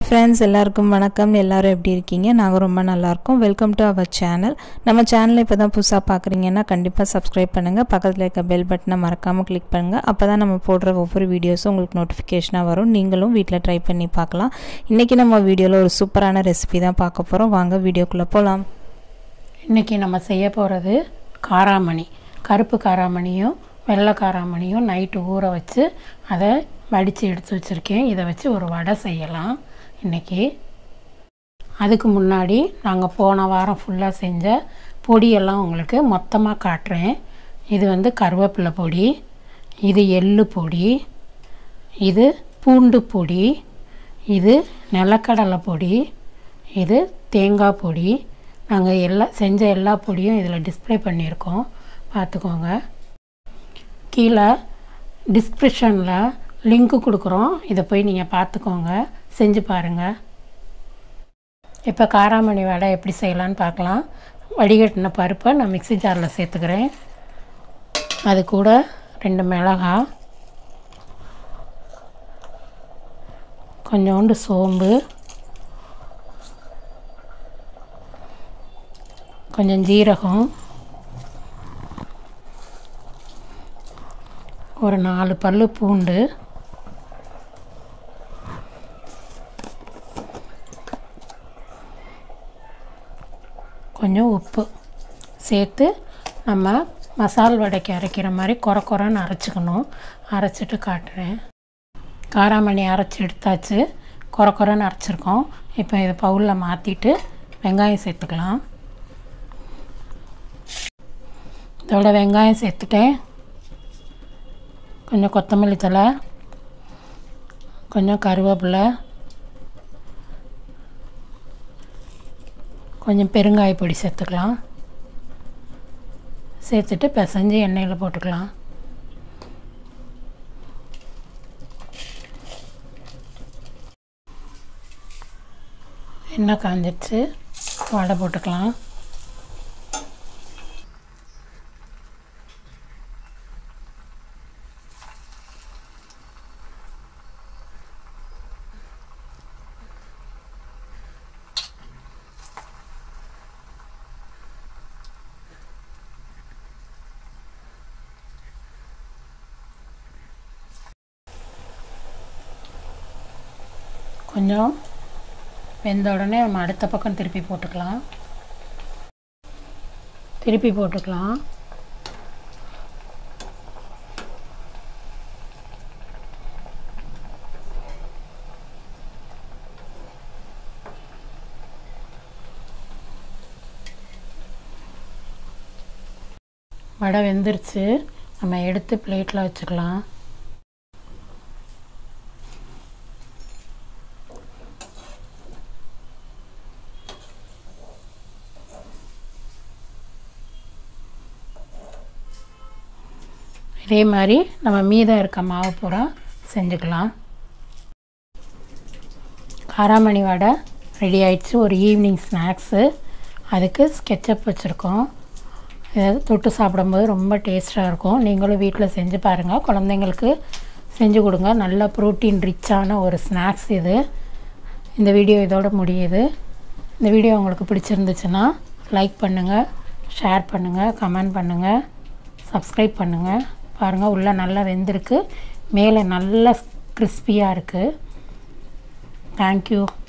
friends எல்லாருக்கும் வணக்கம் எல்லாரும் எப்படி இருக்கீங்க நாங்கள் ரொம்ப நல்லாயிருக்கோம் வெல்கம் டு அவர் சேனல் நம்ம சேனலை இப்போ தான் புதுசாக பார்க்குறீங்கன்னா கண்டிப்பாக சப்ஸ்கிரைப் பண்ணுங்கள் பக்கத்தில் இருக்க பெல் பட்டனை மறக்காமல் கிளிக் பண்ணுங்கள் அப்போ தான் நம்ம போடுற ஒவ்வொரு வீடியோஸும் உங்களுக்கு நோட்டிஃபிகேஷனாக வரும் நீங்களும் வீட்டில் ட்ரை பண்ணி பார்க்கலாம் இன்றைக்கி நம்ம வீடியோவில் ஒரு சூப்பரான ரெசிபி தான் பார்க்க போகிறோம் வாங்க வீடியோக்குள்ளே போகலாம் இன்றைக்கி நம்ம செய்ய போகிறது காராமணி கருப்பு காராமணியும் வெள்ளை காராமணியும் நைட்டு ஊற வச்சு அதை வடித்து எடுத்து வச்சுருக்கேன் இதை வச்சு ஒரு வடை செய்யலாம் இன்றைக்கி அதுக்கு முன்னாடி நாங்கள் போன வாரம் ஃபுல்லாக செஞ்ச பொடியெல்லாம் உங்களுக்கு மொத்தமாக காட்டுறேன் இது வந்து கருவேப்பிலை பொடி இது எள்ளு பொடி இது பூண்டு பொடி இது நிலக்கடலை பொடி இது தேங்காய் பொடி நாங்கள் எல்லா செஞ்ச எல்லா பொடியும் இதில் டிஸ்ப்ளே பண்ணியிருக்கோம் பார்த்துக்கோங்க கீழே டிஸ்கிரிப்ஷனில் லிங்க்கு கொடுக்குறோம் இதை போய் நீங்கள் பார்த்துக்கோங்க செஞ்சு பாருங்கள் இப்போ காராமணி வடை எப்படி செய்யலான்னு பார்க்கலாம் வடிகட்டின பருப்பை நான் மிக்ஸி ஜாரில் சேர்த்துக்கிறேன் அது கூட ரெண்டு மிளகாய் கொஞ்சோண்டு சோம்பு கொஞ்சம் ஜீரகம் ஒரு நாலு பல்லு பூண்டு கொஞ்சம் உப்பு சேர்த்து நம்ம மசால் வடைக்கு அரைக்கிற மாதிரி குறை குறைன்னு அரைச்சிக்கணும் அரைச்சிட்டு காட்டுறேன் காராமணி அரைச்சி எடுத்தாச்சு குறை குறைன்னு அரைச்சிருக்கோம் இப்போ இதை பவுலில் மாற்றிட்டு வெங்காயம் சேர்த்துக்கலாம் இதோட வெங்காயம் சேர்த்துட்டேன் கொஞ்சம் கொத்தமல்லி தழை கொஞ்சம் கருவேப்பிலை கொஞ்சம் பெருங்காய பொடி சேர்த்துக்கலாம் சேர்த்துட்டு பிசைஞ்சு எண்ணெயில் போட்டுக்கலாம் எண்ணெய் காஞ்சிடுச்சு வடை போட்டுக்கலாம் கொஞ்சம் வெந்த உடனே நம்ம அடுத்த பக்கம் திருப்பி போட்டுக்கலாம் திருப்பி போட்டுக்கலாம் வடை வெந்துருச்சு நம்ம எடுத்து பிளேட்டில் வச்சுக்கலாம் இதே மாதிரி நம்ம மீதம் இருக்க மாவு பூரா செஞ்சுக்கலாம் காராமணி வடை ரெடி ஆயிடுச்சு ஒரு ஈவினிங் ஸ்நாக்ஸு அதுக்கு ஸ்கெட்சப் வச்சுருக்கோம் இதை தொட்டு சாப்பிடும்போது ரொம்ப டேஸ்ட்டாக இருக்கும் நீங்களும் வீட்டில் செஞ்சு பாருங்கள் குழந்தைங்களுக்கு செஞ்சு கொடுங்க நல்ல ப்ரோட்டீன் ரிச்சான ஒரு ஸ்நாக்ஸ் இது இந்த வீடியோ இதோட முடியுது இந்த வீடியோ உங்களுக்கு பிடிச்சிருந்துச்சுன்னா லைக் பண்ணுங்கள் ஷேர் பண்ணுங்கள் கமெண்ட் பண்ணுங்கள் சப்ஸ்கிரைப் பண்ணுங்கள் பாருங்கள் உள்ளே நல்லா வெந்திருக்கு மேலே நல்லா கிறிஸ்பியாக இருக்குது தேங்க்யூ